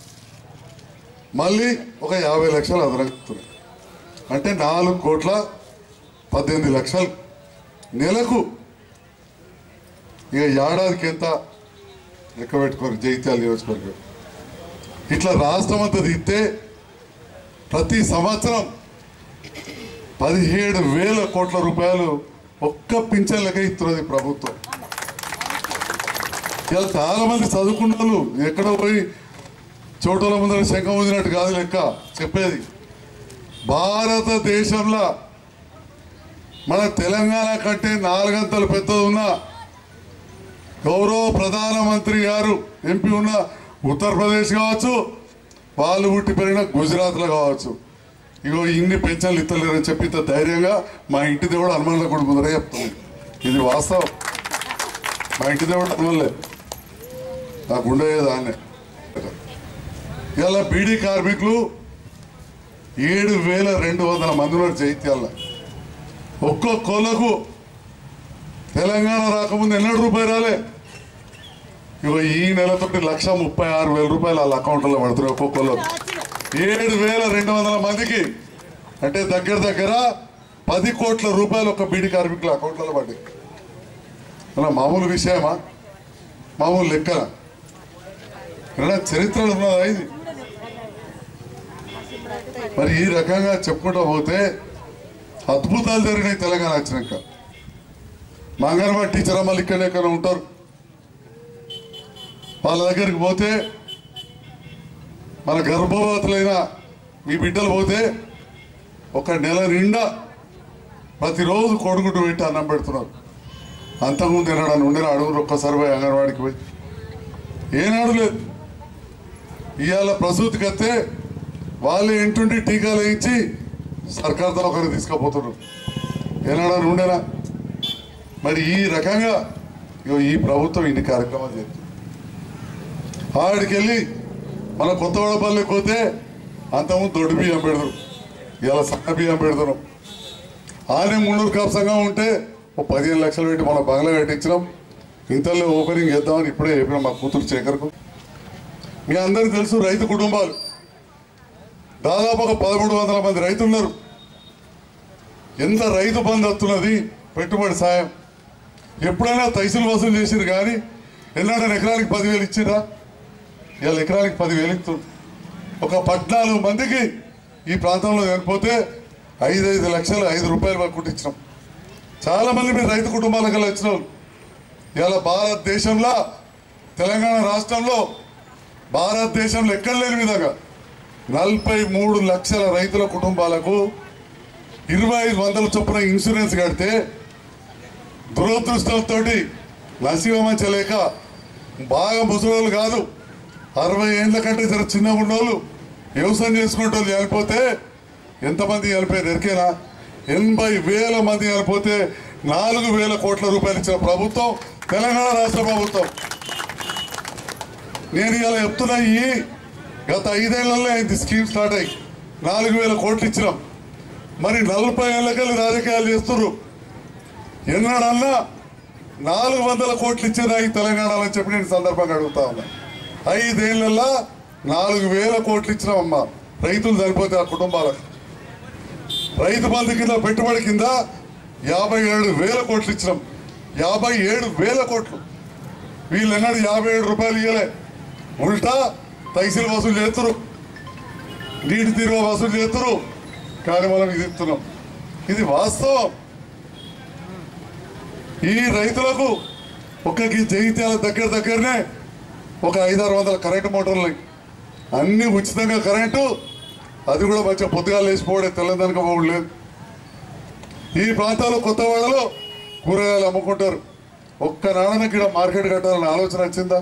మళ్ళీ ఒక యాభై లక్షలు అదనంగా అంటే నాలుగు కోట్ల పద్దెనిమిది లక్షలు నెలకు ఇక ఏడాదికి ఎంత లెక్క పెట్టుకోరు జగిత్యాల నియోజకవర్గం ఇట్లా రాష్ట్రం అంతా తీస్తే ప్రతి సంవత్సరం పదిహేడు వేల కోట్ల రూపాయలు ఒక్క పింఛన్లకే ఇస్తున్నది ప్రభుత్వం ఇలా చాలా మంది చదువుకున్న వాళ్ళు ఎక్కడ పోయి చోటుల ముందర శంఖం వదిలినట్టు కాదు లెక్క చెప్పేది భారతదేశంలో మన తెలంగాణ కంటే నాలుగంతలు పెద్దది ఉన్న గౌరవ ప్రధానమంత్రి గారు ఎంపీ ఉన్న ఉత్తరప్రదేశ్ కావచ్చు వాళ్ళు పుట్టి పెరిగిన గుజరాత్లో కావచ్చు ఇగో ఇన్ని పెన్షన్లు ఇస్తలేరని చెప్పి ఇంత ధైర్యంగా మా ఇంటి దేవుడు హనుమాన్ల కొడుకు ముందరే చెప్తుంది ఇది వాస్తవం మా ఇంటి దేవుడు హనుమన్లే నాకు ఉండేది దాన్నే ఇలా బీడీ కార్మికులు ఏడు వేల రెండు వందల మంది ఉన్నారు జైత్యాల ఒక్కొక్కళ్ళకు తెలంగాణ రాకముందు ఎన్నడు రూపాయలు రాలే ఇగో ఈ నెలతోటి లక్ష ముప్పై ఆరు వేల రూపాయలు వాళ్ళ అకౌంట్లో పడుతున్నాయి ఒక్కొక్కరు ఏడు వేల రెండు వందల మందికి అంటే దగ్గర దగ్గర పది కోట్ల రూపాయలు ఒక బీడీ కార్మికుల అకౌంట్లలో పడ్డాయి అలా మామూలు విషయమా మామూలు లెక్కన ఏదైనా చరిత్రలో ఉన్నదా ఇది మరి ఈ రకంగా చెప్పుకుంటూ పోతే అద్భుతాలు జరిగినాయి తెలంగాణ వచ్చినాక మా అంగన్వాడీ టీచర్ అమ్మలు ఇక్కడ ఎక్కడ ఉంటారు వాళ్ళ దగ్గరికి పోతే మన గర్భవతులైన మీ బిడ్డలు పోతే ఒక నెల నిండా ప్రతిరోజు కొడుకుంటూ పెట్టి అన్నం పెడుతున్నారు అంతకుముందు ఎన్నడని ఉండేనా అడుగురు ఒక్కసారి పోయి అంగన్వాడికి పోయి ఏనాడు లేదు ఇవాళ ప్రసూతికి వస్తే వాళ్ళే ఇంటుండి టీకాలు వేయించి సర్కార్ దవాఖాన తీసుకుపోతున్నారు ఏనాడని ఉండేనా మరి ఈ రకంగా ఇగో ఈ ప్రభుత్వం ఇన్ని కార్యక్రమాలు చేస్తుంది ఆడికెళ్ళి మన కొత్తవాడపల్లికి పోతే అంతకుముందు దొడ్డు బియ్యం పెడతారు ఇలా సన్న బియ్యం పెడతారు ఆనే మున్నూరు కాపు సంఘం ఉంటే ఓ పదిహేను లక్షలు పెట్టి మన బంగ్లా కట్టించినాం ఇంతలో ఓపెనింగ్ చేద్దామని ఇప్పుడే చెప్పినాం మా కూతురు శేఖర్కు మీ అందరికీ తెలుసు రైతు కుటుంబాలు దాదాపు ఒక పదమూడు వందల మంది రైతులు ఉన్నారు ఎంత రైతు బంధు వస్తున్నది పెట్టుబడి సాయం ఎప్పుడైనా తైసులు వసూలు చేసిరు కానీ ఎన్నడైనా ఎకరానికి పదివేలు ఇచ్చిరా ఇవాళ ఎకరానికి పదివేలు ఇస్తుంది ఒక పద్నాలుగు మందికి ఈ ప్రాంతంలో చనిపోతే ఐదు ఐదు లక్షలు ఐదు రూపాయలు వరకు కుట్టించినాం చాలా మంది మీరు రైతు కుటుంబాలకు వచ్చిన వాళ్ళు ఇవాళ భారతదేశంలో తెలంగాణ రాష్ట్రంలో భారతదేశంలో ఎక్కడ లేని విధంగా నలభై మూడు లక్షల రైతుల కుటుంబాలకు ఇరవై ఐదు వందల చొప్పున ఇన్సూరెన్స్ కడితే దురదృష్టంతో నసీవమంచలేక బాగా ముసలోళ్ళు కాదు అరవై ఏళ్ళ కంటే జర చిన్నగా ఉన్నోళ్ళు వ్యవసాయం చేసుకుంటూ చనిపోతే ఎంతమంది చనిపోయారు ఎరికేనా ఎనభై వేల మంది చనిపోతే నాలుగు వేల కోట్ల రూపాయలు ఇచ్చిన ప్రభుత్వం తెలంగాణ రాష్ట్ర ప్రభుత్వం నేను ఇలా చెప్తున్నా ఈ గత ఐదేళ్లలో అయింది స్కీమ్ స్టార్ట్ అయ్యి నాలుగు వేల కోట్లు ఇచ్చినాం మరి నలభై ఏళ్ళకెళ్ళి రాజకీయాలు చేస్తున్నారు ఎన్నడన్నా నాలుగు వందల కోట్లు ఇచ్చేదా ఈ తెలంగాణలో అని చెప్పి నేను ఈ సందర్భంగా అడుగుతా ఉన్నా ఐదేళ్లలో నాలుగు వేల కోట్లు ఇచ్చినామమ్మా రైతులు సరిపోతే ఆ కుటుంబాలకు రైతు బంధు కింద పెట్టుబడి కింద యాభై ఏడు వేల కోట్లు ఇచ్చినాం యాభై ఏడు వేల కోట్లు వీళ్ళు ఎన్నడు యాభై ఏడు రూపాయలు ఇవ్వలే ఉల్టా తైసీలు వసూలు చేస్తురు నీటి తీరువ వసూలు చేస్తురు కానీ మనం ఇది ఇస్తున్నాం ఇది వాస్తవం ఈ రైతులకు ఒక ఈ జగిత్యాల దగ్గర దగ్గరనే ఒక ఐదారు వందల కరెంటు మోటార్లు ఉన్నాయి. అన్ని ఉచితంగా కరెంటు అది కూడా మంచిగా పొద్దుగా లేచిపోవడే తెల్లందనక పోవడం లేదు ఈ ప్రాంతాల్లో కొత్తవాడలో కూరగాయలు అమ్ముకుంటారు ఒక్క నాణ్యకి ఇక్కడ మార్కెట్ కట్టాలని ఆలోచన వచ్చిందా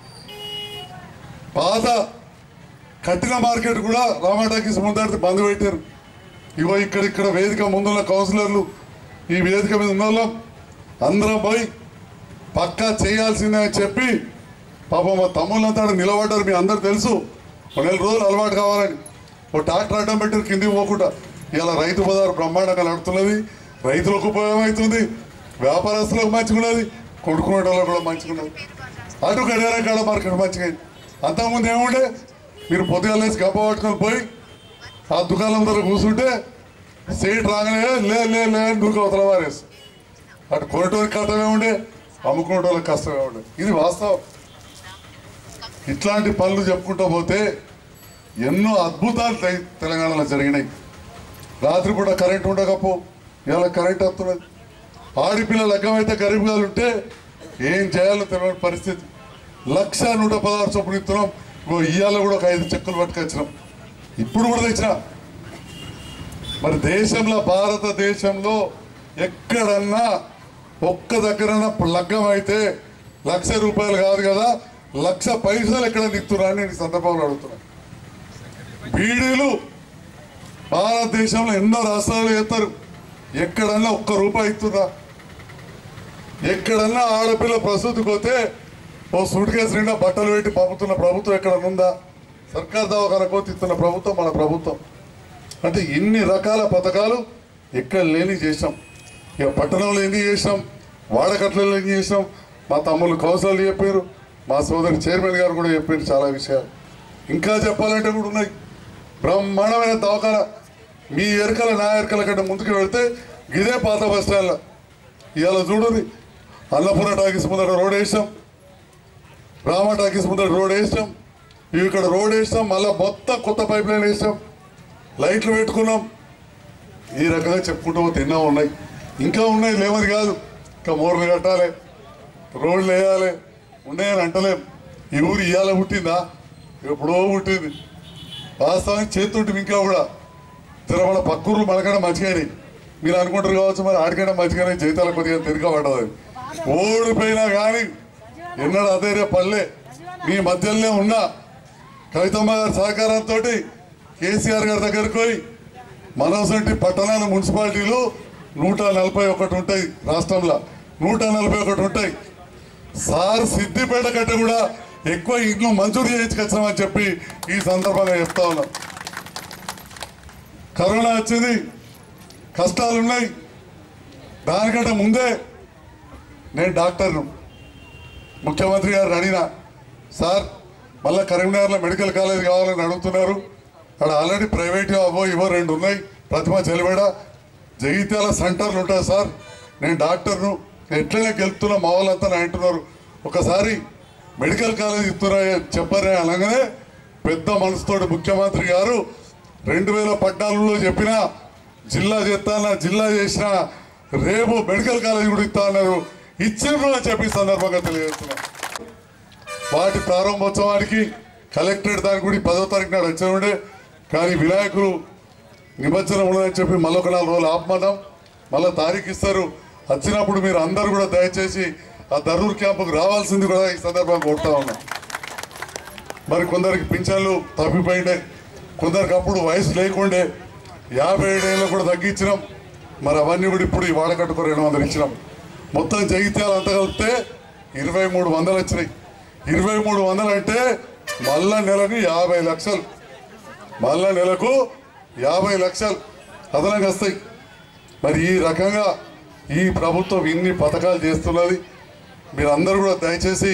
పాత కట్టిన మార్కెట్ కూడా రామాటాకి ముందడితే బంద్ పెట్టారు ఇగో ఇక్కడ ఇక్కడ వేదిక ముందున్న కౌన్సిలర్లు ఈ వేదిక మీద ఉన్న వాళ్ళం అందరం పోయి పక్కా చేయాల్సిందే అని చెప్పి పాపం మా తమ్ముళ్ళంతా ఆడ నిలబడ్డారు మీ అందరు తెలుసు ఒక నెల రోజులు అలవాటు కావాలని ఓ ట్రాక్టర్ అడ్డం పెట్టారు కిందికి పోకుండా ఇలా రైతు బజారు బ్రహ్మాండంగా నడుతున్నది రైతులకు ఉపయోగం అవుతుంది వ్యాపారస్తులకు మంచిగున్నది కొనుక్కునే వాళ్ళకు కూడా మంచిగున్నది అటు గడియార కాడ మార్కెట్ మంచిగా అయింది అంతకుముందు ఏముండే మీరు పొద్దుగా లేచి గప్ప పట్టుకొని పోయి ఆ దుకాణం దగ్గర కూర్చుంటే సీట్ రాగానే లే లే లే అని దూక అవతల వారేసి అటు కొనేటోళ్ళకి కష్టమే ఉండే అమ్ముకునేటోళ్ళకి కష్టమే ఉండే ఇది వాస్తవం ఇట్లాంటి పనులు చెప్పుకుంటూ పోతే ఎన్నో అద్భుతాలు తె- తెలంగాణలో జరిగినాయి రాత్రిపూట కరెంట్ ఉండకపో ఇవాళ కరెంట్ వస్తున్నది ఆడిపిల్ల లగ్గమైతే గరీబ్ గారు ఉంటే ఏం చేయాలో తెలియని పరిస్థితి లక్ష నూట పదహారు చొప్పున ఇస్తున్నాం ఇగో ఇవాళ కూడా ఒక ఐదు చెక్కులు పట్టుకొచ్చినాం ఇప్పుడు కూడా తెచ్చినా మరి దేశంలో భారతదేశంలో ఎక్కడన్నా ఒక్క దగ్గరన్నా లగ్గం అయితే లక్ష రూపాయలు కాదు కదా లక్ష పైసలు ఎక్కడ నిక్తున్నా అని నేను ఈ సందర్భంలో అడుగుతున్నా బీడీలు భారతదేశంలో ఎన్నో రాష్ట్రాలు చేస్తారు ఎక్కడన్నా ఒక్క రూపాయి ఇస్తుందా ఎక్కడన్నా ఆడపిల్ల ప్రసూతికి పోతే ఓ సూట్ కేసు నిండా బట్టలు పెట్టి పంపుతున్న ప్రభుత్వం ఎక్కడన్నా ఉందా సర్కార్ దవాఖాన కోతి ఇస్తున్న ప్రభుత్వం మన ప్రభుత్వం అంటే ఇన్ని రకాల పథకాలు ఎక్కడ లేని చేసాం ఇక పట్టణంలో ఎన్ని చేసాం వాడకట్లలో ఎన్ని చేసాం మా తమ్ముళ్ళు కౌన్సిలర్లు చెప్పారు మా సోదరి చైర్మన్ గారు కూడా చెప్పారు చాలా విషయాలు ఇంకా చెప్పాలంటే కూడా ఉన్నాయి బ్రహ్మాండమైన దవాఖాన మీ ఎరకల నా ఎరకల కంటే ముందుకు వెళ్తే ఇదే పాత బస్ స్టాండ్లో ఇవాళ చూడుని అన్నపూర్ణ టాకీస్ ముందర రోడ్ వేసాం రామ టాకీస్ ముందర రోడ్ వేసాం ఇవి ఇక్కడ రోడ్ వేసాం మళ్ళీ మొత్తం కొత్త పైప్ లైన్ వేసాం లైట్లు పెట్టుకున్నాం ఈ రకంగా చెప్పుకుంటూ పోతే ఎన్నో ఉన్నాయి ఇంకా ఉన్నాయి లేవని కాదు ఇంకా మోర్లు కట్టాలి రోడ్లు వేయాలి ఉన్నాయని అంటలేం ఈ ఊరు ఇవాళ పుట్టిందా ఎప్పుడో పుట్టింది వాస్తవానికి చేతుంటే ఇంకా కూడా తిరుమల పక్కూర్లు మనకన్నా మంచిగానే మీరు అనుకుంటారు కావచ్చు మరి ఆడికైనా మంచిగానే జీతాల కొద్దిగా తిరగబడ్డది ఓడిపోయినా కానీ ఎన్నడూ అదే రే పల్లె మీ మధ్యలోనే ఉన్నా కవితమ్మ గారి సహకారంతో కేసీఆర్ గారి దగ్గరకు పోయి మనోసంటి పట్టణాల మున్సిపాలిటీలు నూట నలభై ఒకటి ఉంటాయి రాష్ట్రంలో నూట నలభై ఒకటి ఉంటాయి సార్ సిద్దిపేట కంటే కూడా ఎక్కువ ఇంట్లో మంజూరు చేయించుకొచ్చామని చెప్పి ఈ సందర్భంగా చెప్తా ఉన్నాం కరోనా వచ్చింది కష్టాలు ఉన్నాయి దానికంటే ముందే నేను డాక్టర్ను ముఖ్యమంత్రి గారు అడిగిన సార్ మళ్ళీ కరీంనగర్లో మెడికల్ కాలేజ్ కావాలని అడుగుతున్నారు అక్కడ ఆల్రెడీ ప్రైవేట్ అవో ఇవో రెండు ఉన్నాయి ప్రతిమ చెలివేడ జగిత్యాల సెంటర్లు ఉంటాయి సార్ నేను డాక్టర్ను ఎట్లనే గెలుపుతున్నా మా వాళ్ళంతా నా అంటున్నారు ఒకసారి మెడికల్ కాలేజ్ ఇస్తున్నా చెప్పారే అనగానే పెద్ద మనసుతోటి ముఖ్యమంత్రి గారు రెండు వేల పద్నాలుగులో చెప్పిన జిల్లా చేస్తాన జిల్లా చేసిన రేపు మెడికల్ కాలేజ్ కూడా ఇస్తా అన్నారు ఇచ్చిండ్రు అని చెప్పి ఈ సందర్భంగా తెలియజేస్తున్నా వాటి ప్రారంభోత్సవానికి కలెక్టరేట్ దానికి కూడా ఈ పదో తారీఖు నాడు వచ్చి ఉండే కానీ వినాయకులు నిమజ్జనం ఉండదని చెప్పి మళ్ళీ ఒక నాలుగు రోజులు ఆపమన్నాం మళ్ళీ తారీఖు ఇస్తారు వచ్చినప్పుడు మీరు అందరూ కూడా దయచేసి ఆ దరూర్ క్యాంపుకు రావాల్సింది కూడా ఈ సందర్భంగా కోరుతా ఉన్నాం మరి కొందరికి పింఛన్లు తప్పిపోయిండే కొందరికి అప్పుడు వయసు లేకుండే యాభై ఏడేళ్ళు కూడా తగ్గించినాం మరి అవన్నీ కూడా ఇప్పుడు ఈ వాడకట్టుకు రెండు వందలు ఇచ్చినాం మొత్తం జగిత్యాలు అంతా కలిపితే ఇరవై మూడు వందలు వచ్చినాయి ఇరవై మూడు వందలు అంటే మళ్ళా నెలకు యాభై లక్షలు మళ్ళా నెలకు యాభై లక్షలు అదనంగా వస్తాయి మరి ఈ రకంగా ఈ ప్రభుత్వం ఇన్ని పథకాలు చేస్తున్నది మీరందరూ కూడా దయచేసి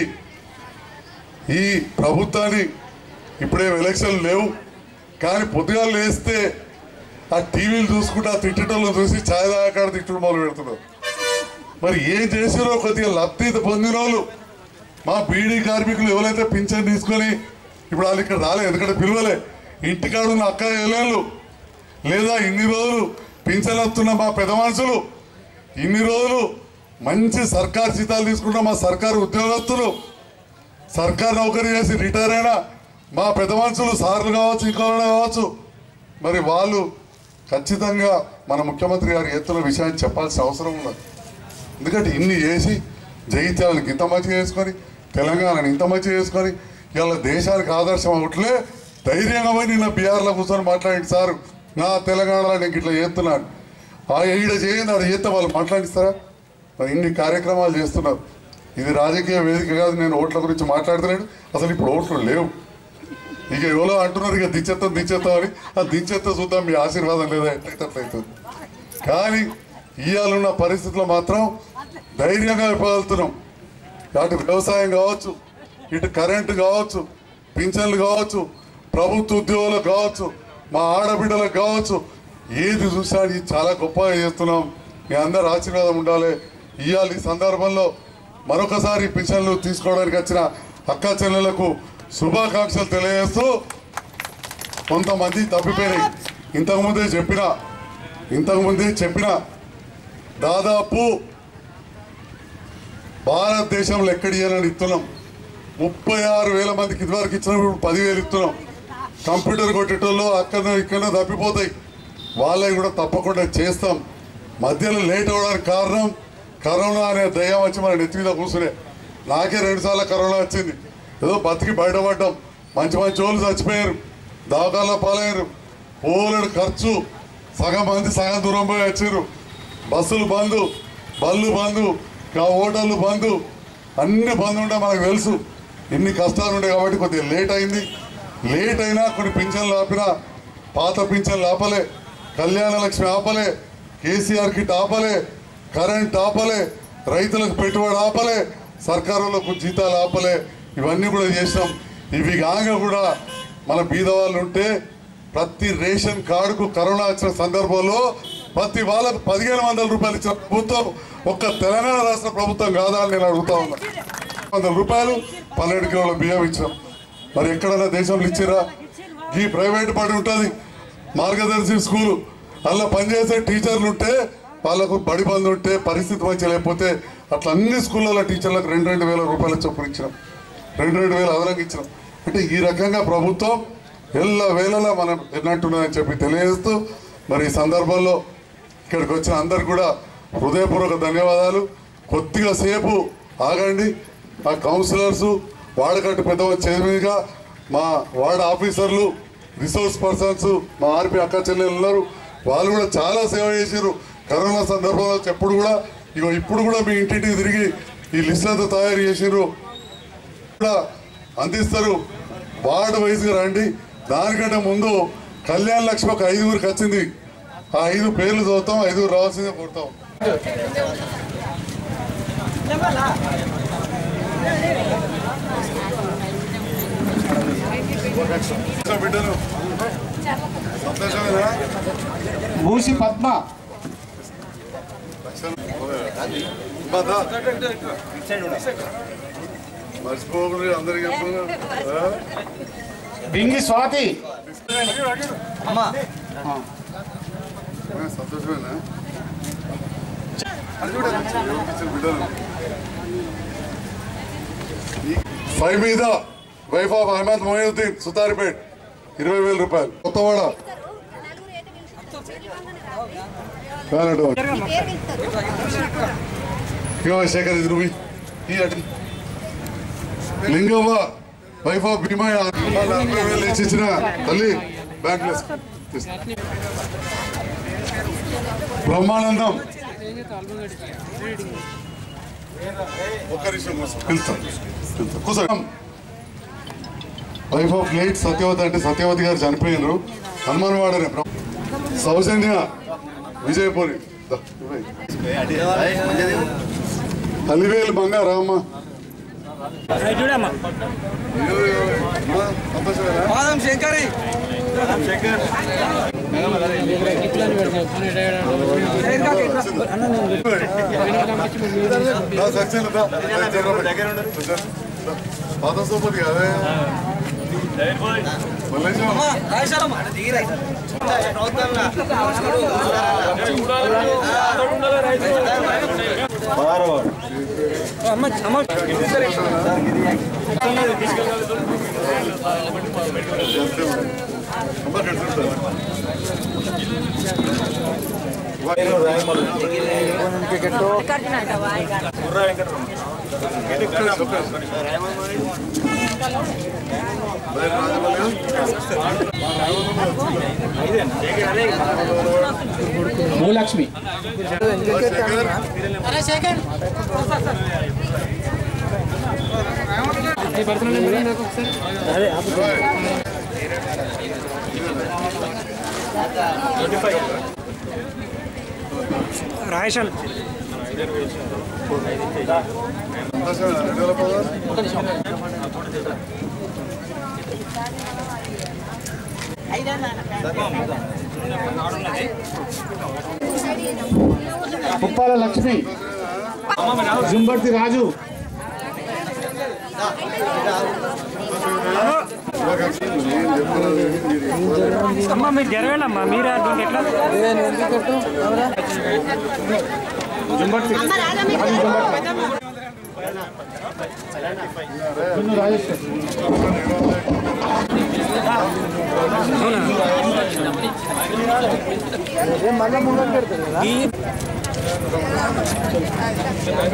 ఈ ప్రభుత్వాన్ని ఇప్పుడేం ఎలక్షన్లు లేవు కానీ పొద్దుగాలు లేస్తే ఆ టీవీలు చూసుకుంటూ ఆ తిట్టడంలో చూసి ఛాయ్ దాకాడ తిట్టుడు మొదలు పెడుతున్నారు మరి ఏం చేసిరో కొద్దిగా లబ్ధి పొందిన వాళ్ళు మా బీడీ కార్మికులు ఎవరైతే పింఛన్ తీసుకొని ఇప్పుడు వాళ్ళు ఇక్కడ రాలే ఎందుకంటే పిలువలే ఇంటికాడ ఉన్న అక్క ఏలేళ్ళు లేదా ఇన్ని రోజులు పింఛన్ వస్తున్న మా పెద్ద మనుషులు ఇన్ని రోజులు మంచి సర్కార్ జీతాలు తీసుకున్న మా సర్కారు ఉద్యోగస్తులు సర్కార్ నౌకరీ చేసి రిటైర్ అయిన మా పెద్ద మనుషులు సార్లు కావచ్చు ఇంకోళ్ళు కావచ్చు మరి వాళ్ళు ఖచ్చితంగా మన ముఖ్యమంత్రి గారు ఎత్తున విషయాన్ని చెప్పాల్సిన అవసరం ఉన్నది ఎందుకంటే ఇన్ని చేసి జగిత్యాలను ఇంత మంచిగా చేసుకొని తెలంగాణని ఇంత మంచిగా చేసుకొని ఇవాళ దేశానికి ఆదర్శం అవట్లే ధైర్యంగా పోయి నిన్న బీహార్లో కూర్చొని మాట్లాడి సార్ నా తెలంగాణలో నేను ఇట్లా చేస్తున్నాను ఆ ఈడ చేయండి ఆడ చేస్తే వాళ్ళు మాట్లాడిస్తారా మరి ఇన్ని కార్యక్రమాలు చేస్తున్నారు ఇది రాజకీయ వేదిక కాదు నేను ఓట్ల గురించి మాట్లాడతలేను అసలు ఇప్పుడు ఓట్లు లేవు ఇక ఎవరో అంటున్నారు ఇక దించేస్తాం దించేస్తాం అని ఆ దించేస్తే చూద్దాం మీ ఆశీర్వాదం లేదా ఎట్లయితే అట్లయితుంది కానీ ఇవాళ పరిస్థితిలో మాత్రం ధైర్యంగా ఇవ్వగలుగుతున్నాం అటు వ్యవసాయం కావచ్చు ఇటు కరెంటు కావచ్చు పింఛన్లు కావచ్చు ప్రభుత్వ ఉద్యోగులకు కావచ్చు మా ఆడబిడ్డలకు కావచ్చు ఏది చూసినా ఇది చాలా గొప్పగా చేస్తున్నాం మీ అందరు ఆశీర్వాదం ఉండాలి ఇవాళ ఈ సందర్భంలో మరొకసారి పింఛన్లు తీసుకోవడానికి వచ్చిన అక్క చెల్లెలకు శుభాకాంక్షలు తెలియజేస్తూ కొంతమంది తప్పిపోయినాయి ఇంతకుముందే చెప్పిన ఇంతకుముందే చెప్పిన దాదాపు భారతదేశంలో ఎక్కడ ఇవ్వాలని ఇస్తున్నాం ముప్పై ఆరు వేల మందికి ఇదివరకు ఇచ్చినప్పుడు ఇప్పుడు పదివేలు ఇస్తున్నాం కంప్యూటర్ కొట్టేటోళ్ళు అక్కడ ఇక్కడ తప్పిపోతాయి వాళ్ళని కూడా తప్పకుండా చేస్తాం మధ్యలో లేట్ అవ్వడానికి కారణం కరోనా అనే దయ్యం వచ్చి మన నెత్తి మీద కూర్చునే నాకే రెండు సార్లు కరోనా వచ్చింది ఏదో బతికి బయటపడ్డాం మంచి మంచి వాళ్ళు చచ్చిపోయారు దవాఖానలో పాలయ్యారు పోలేడు ఖర్చు సగం మంది సగం దూరం పోయి వచ్చారు బస్సులు బంద్ బళ్ళు బంద్ కా హోటళ్ళు బంద్ అన్ని బంద్ ఉంటే మనకు తెలుసు ఇన్ని కష్టాలు ఉండే కాబట్టి కొద్దిగా లేట్ అయింది లేట్ అయినా కొన్ని పింఛన్లు ఆపినా పాత పింఛన్లు ఆపలే కళ్యాణ లక్ష్మి ఆపలే కేసీఆర్ కిట్ ఆపలే కరెంట్ ఆపలే రైతులకు పెట్టుబడి ఆపలే సర్కారులకు జీతాలు ఆపలే ఇవన్నీ కూడా చేసినాం ఇవి కాక కూడా మన బీద వాళ్ళు ఉంటే ప్రతి రేషన్ కార్డుకు కరోనా వచ్చిన సందర్భంలో ప్రతి వాళ్ళకు పదిహేను వందల రూపాయలు ఇచ్చిన ప్రభుత్వం ఒక్క తెలంగాణ రాష్ట్ర ప్రభుత్వం కాదా అని నేను అడుగుతా ఉన్నా వందల రూపాయలు పన్నెండు కిలోల బియ్యం ఇచ్చాం మరి ఎక్కడైనా దేశంలో ఇచ్చిరా ఈ ప్రైవేట్ బడి ఉంటుంది మార్గదర్శి స్కూల్ అలా పనిచేసే టీచర్లు ఉంటే వాళ్ళకు బడి బంద్ ఉంటే పరిస్థితి మంచి లేకపోతే అట్లా అన్ని స్కూళ్ళలో టీచర్లకు రెండు రెండు వేల రూపాయల చొప్పున ఇచ్చినాం రెండు రెండు వేలు అదనంగా ఇచ్చినాం అంటే ఈ రకంగా ప్రభుత్వం ఎల్ల వేళలా మనం ఎన్నట్టున్నదని చెప్పి తెలియజేస్తూ మరి ఈ సందర్భంలో ఇక్కడికి వచ్చిన అందరికి కూడా హృదయపూర్వక ధన్యవాదాలు కొద్దిగా సేపు ఆగండి మా కౌన్సిలర్స్ వాడకట్టు పెద్ద చైర్మన్గా మా వార్డ్ ఆఫీసర్లు రిసోర్స్ పర్సన్స్ మా ఆర్పి అక్క చెల్లెలు ఉన్నారు వాళ్ళు కూడా చాలా సేవ చేశారు కరోనా సందర్భంలో ఎప్పుడు కూడా ఇగో ఇప్పుడు కూడా మీ ఇంటింటికి తిరిగి ఈ లిస్ట్ అంతా తయారు చేసిర్రు కూడా అందిస్తారు వార్డు వైజ్గా రండి దానికంటే ముందు కళ్యాణ లక్ష్మి ఒక ఐదుగురికి వచ్చింది ఆ ఐదు పేర్లు చదువుతాం ఐదుగురు రావాల్సిందే కోరుతాం బిడ్డలు సంతోషమేనా భూసి పద్మ బాధ? మర్చిపోకుండా అందరికి చెప్తున్నా ఆ? బింగి స్వాతి అమ్మా ఆ, సంతోషమేనా అది చూడండి, ఇచ్చిన బిడ్డలు. ఈ- ఫైవ్ మీద వైఫ్ ఆఫ్ అహ్మద్ మొయినుద్దీన్ సుతారిపేట్ ఇరవై వేల రూపాయలు కొత్తవాడ కానడు ఇగో శేఖర్ ఇది నువ్వు ఈ అటు లింగవ్వ వైఫ్ ఆఫ్ భీమయ్య నలభై వేలు ఇచ్చి ఇచ్చిన తల్లి బ్యాంక్ బ్రహ్మానందం ఒక్క నిమిషం కూర్చో. పిలుస్తాను పిలుస్తాను. కూర్చో వైఫ్ ఆఫ్ లేట్ సత్యవతి అంటే సత్యవతి గారు చనిపోయినారు హనుమాన్వాడనే సౌజన్య విజయపూరి దా, ఇవ్వండి. అలివేలు బంగారమ్మ సంతోషమేనా పాదం శంకరి దా, సత్యం దా. దా. పాత సోపతి కాదే మల్లేశం. అమ్మ కడుతుంటా. బయట రాజమల్లి. భూలక్ష్మి శేఖర్ రాయశాల్ సంతోషమేనా? రెండు వేల పదహారు? పుప్పాల లక్ష్మి జుంబర్తి రాజు నేను చెప్తున్నది మీరు అమ్మ మీరు జరగాలమ్మా మీరే దీనికి ఎట్లా జుంబర్తి జున్ను రాజేశ్వర్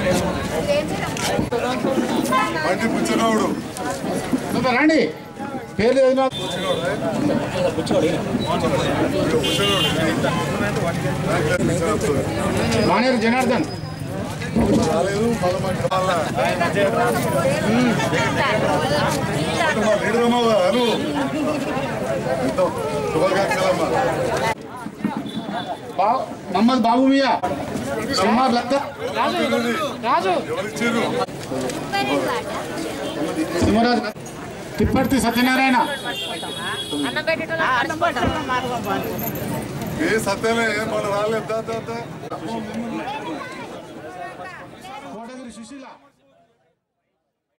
బండి పుచ్చనవుడు కొంత రండి పేర్లు చదివిన మానేరు జనార్దన్ బా- మహమ్మద్ బాబు మియా సుమార్ లక్క సింహరాజ్ తిప్పర్తి సత్యనారాయణ ఏ సత్యమే మన రాలేదు దా, దా, దా. కోటగిరి సుశీల